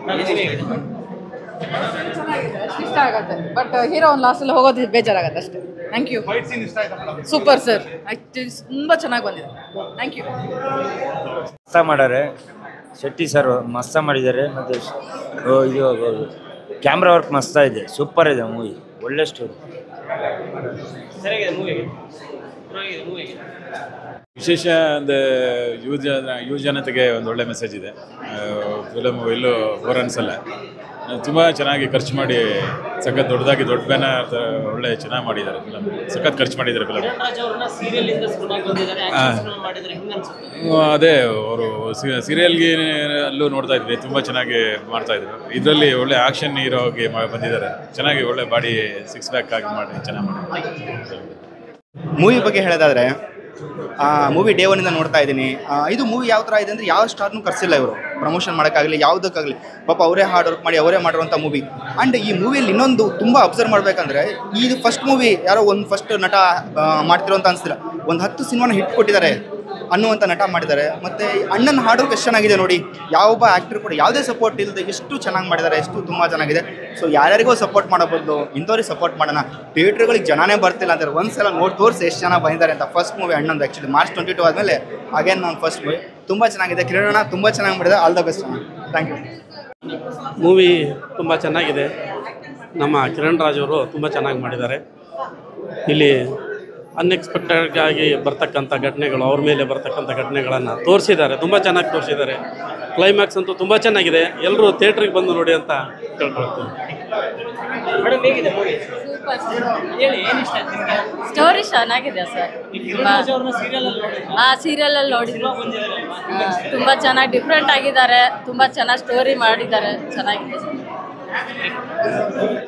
ಚೆನ್ನಾಗಿದೆ ಅಷ್ಟು ಇಷ್ಟ ಆಗುತ್ತೆ ಬಟ್ ಹೀರೋ ಒಂದು ಲಾಸ್ಟಲ್ಲಿ ಹೋಗೋದು ಬೇಜಾರಾಗತ್ತೆ ಅಷ್ಟೇ ಥ್ಯಾಂಕ್ ಯು ಸೂಪರ್ ಸರ್ ತುಂಬ ಚೆನ್ನಾಗಿ ಬಂದಿದೆ ಥ್ಯಾಂಕ್ ಯು ಮಸ್ತ ಮಾಡಾರೆ ಶೆಟ್ಟಿ ಸರ್ ಮಸ್ತ ಮಾಡಿದ್ದಾರೆ ಮತ್ತು ಇದು ಕ್ಯಾಮ್ರಾ ವರ್ಕ್ ಮಸ್ತ ಇದೆ ಸೂಪರ್ ಇದೆ ಮೂವಿ ಒಳ್ಳೆ ಸ್ಟೋರಿ ವಿಶೇಷ ಅಂದರೆ ಯುವ ಜನ ಯುವ ಜನತೆಗೆ ಒಂದು ಒಳ್ಳೆ ಮೆಸೇಜ್ ಇದೆ ಫಿಲಮ್ ಎಲ್ಲೂ ಬೋರ್ ಅನ್ಸಲ್ಲ ತುಂಬ ಚೆನ್ನಾಗಿ ಖರ್ಚು ಮಾಡಿ ಸಖತ್ ದೊಡ್ಡದಾಗಿ ದೊಡ್ಡ ಬ್ಯಾನರ್ ಒಳ್ಳೆ ಚೆನ್ನಾಗಿ ಮಾಡಿದ್ದಾರೆ ಫಿಲಮ್ ಸಖತ್ ಖರ್ಚು ಮಾಡಿದ್ದಾರೆ ಫಿಲಮ್ ರಾಜ್ ಅವ್ರನ್ನ ಸೀರಿಯಲ್ ಇಂದ ಸಿನಿಮಾಗೆ ಬಂದಿದ್ದಾರೆ ಆಕ್ಷನ್ ಸಿನಿಮಾ ಮಾಡಿದ್ದಾರೆ ಹಿಂಗೆ ಅನ್ಸುತ್ತೆ ಅದೇ ಅವರು ಸೀರಿಯಲ್ಗೆ ಅಲ್ಲೂ ನೋಡ್ತಾ ಇದ್ವಿ ತುಂಬ ಚೆನ್ನಾಗಿ ಮಾಡ್ತಾ ಇದ್ರು ಇದರಲ್ಲಿ ಒಳ್ಳೆ ಆಕ್ಷನ್ ಹೀರೋಗೆ ಮಾ- ಬಂದಿದ್ದಾರೆ ಚೆನ್ನಾಗಿ ಒಳ್ಳೆ ಬಾಡಿ ಸಿಕ್ಸ್ ಪ್ಯಾಕ್ ಆಗಿ ಮಾಡಿ ಚೆನ್ನಾಗಿ ಮಾಡಿದ್ದಾರೆ ಮೂವಿ ಬಗ್ಗೆ ಹೇಳೋದಾದ್ರೆ ಮೂವಿ ಡೇ ಒನ್ನಿಂದ ನೋಡ್ತಾ ಇದ್ದೀನಿ ಆ, ಇದು ಮೂವಿ ಯಾವ ಥರ ಇದೆ ಅಂದರೆ ಯಾವ ಸ್ಟಾರ್ನು ಕರ್ಸಿಲ್ಲ ಇವರು ಪ್ರಮೋಷನ್ ಮಾಡೋಕ್ಕಾಗಲಿ ಯಾವುದಕ್ಕಾಗಲಿ ಪಾಪ ಅವರೇ ಹಾರ್ಡ್ ವರ್ಕ್ ಮಾಡಿ ಅವರೇ ಮಾಡಿರುವಂಥ ಮೂವಿ ಆ್ಯಂಡ್ ಈ ಮೂವಿಯಲ್ಲಿ ಇನ್ನೊಂದು ತುಂಬ ಅಬ್ಸರ್ವ್ ಮಾಡಬೇಕಂದ್ರೆ ಇದು ಫಸ್ಟ್ ಮೂವಿ ಯಾರೋ ಒಂದು ಫಸ್ಟ್ ನಟ ಆ, ಮಾಡ್ತಿರೋ ಅಂತ ಅನಿಸ್ತಿಲ್ಲ ಒಂದು ಹತ್ತು ಸಿನಿಮಾನ ಹಿಟ್ ಕೊಟ್ಟಿದ್ದಾರೆ ಅನ್ನುವಂಥ ನಟ ಮಾಡಿದ್ದಾರೆ ಮತ್ತು ಅಣ್ಣನ ಹಾಡು ಎಷ್ಟು ಚೆನ್ನಾಗಿದೆ ನೋಡಿ ಯಾವೊಬ್ಬ ಆ್ಯಕ್ಟರ್ ಕೂಡ ಯಾವುದೇ ಸಪೋರ್ಟ್ ಇಲ್ಲದೆ ಎಷ್ಟು ಚೆನ್ನಾಗಿ ಮಾಡಿದ್ದಾರೆ ಎಷ್ಟು ತುಂಬ ಚೆನ್ನಾಗಿದೆ ಸೊ ಯಾರ್ಯಾರಿಗೋ ಸಪೋರ್ಟ್ ಮಾಡೋ ಬದಲು ಇಂಥವ್ರಿಗೆ ಸಪೋರ್ಟ್ ಮಾಡೋಣ ಥಿಯೇಟ್ರ್ಗಳಿಗೆ ಜನನೇ ಬರ್ತಿಲ್ಲ ಅಂತಾರೆ ಒಂದ್ಸಲ ನೋಡಿ ತೋರಿಸಿ ಎಷ್ಟು ಜನ ಬಂದಿದ್ದಾರೆ ಅಂತ ಫಸ್ಟ್ ಮೂವಿ ಅಣ್ಣಂದು ಆ್ಯಕ್ಚುಲಿ ಮಾರ್ಚ್ ಟ್ವೆಂಟಿ ಟು ಆದಮೇಲೆ ಅಗೇನ್ ನಾನು ಫಸ್ಟ್ ಮೂವಿ ತುಂಬ ಚೆನ್ನಾಗಿದೆ ಕಿರಣ್ ತುಂಬ ಚೆನ್ನಾಗಿ ಮಾಡಿದೆ ಆಲ್ ದ ಬೆಸ್ಟ್ ಅಣ್ಣ ಥ್ಯಾಂಕ್ ಯು ಮೂವಿ ತುಂಬ ಚೆನ್ನಾಗಿದೆ ನಮ್ಮ ಕಿರಣ್ ರಾಜ್ ಅವರು ತುಂಬ ಚೆನ್ನಾಗಿ ಮಾಡಿದ್ದಾರೆ ಇಲ್ಲಿ ಅನ್ಎಕ್ಸ್ಪೆಕ್ಟೆಡ್ ಆಗಿ ಬರ್ತಕ್ಕಂಥ ಘಟನೆಗಳು ಅವ್ರ ಮೇಲೆ ಬರ್ತಕ್ಕಂಥ ಘಟನೆಗಳನ್ನು ತೋರಿಸಿದ್ದಾರೆ ತುಂಬ ಚೆನ್ನಾಗಿ ತೋರಿಸಿದ್ದಾರೆ ಕ್ಲೈಮ್ಯಾಕ್ಸ್ ಅಂತೂ ತುಂಬ ಚೆನ್ನಾಗಿದೆ ಎಲ್ಲರೂ ಥಿಯೇಟ್ರಿಗೆ ಬಂದು ನೋಡಿ ಅಂತ ಕೇಳ್ಕೊಳ್ತೀನಿ ಮೇಡಮ್ ಹೇಗಿದೆ ಮೂವಿ ಹೇಳಿ ಏನು ಇಷ್ಟ ಆಯ್ತು ನಿಮಗೆ ಸ್ಟೋರಿ ಚೆನ್ನಾಗಿದೆ ಸರ್ ರಾಜ್ ಅವ್ರನ್ನ ಸೀರಿಯಲ್ ಅಲ್ಲಿ ನೋಡಿದ್ರು ಆ ಸೀರಿಯಲ್ ಅಲ್ಲಿ ನೋಡಿದ್ರು ಸಿನಿಮಾ ಬಂದಿದ್ದಾರೆ ಅಲ್ವಾ ಆ, ತುಂಬಾ ಚೆನ್ನಾಗಿ ಡಿಫ್ರೆಂಟ್ ಆಗಿದ್ದಾರೆ ತುಂಬಾ ಚೆನ್ನಾಗಿ ಸ್ಟೋರಿ ಮಾಡಿದ್ದಾರೆ ಚೆನ್ನಾಗಿದೆ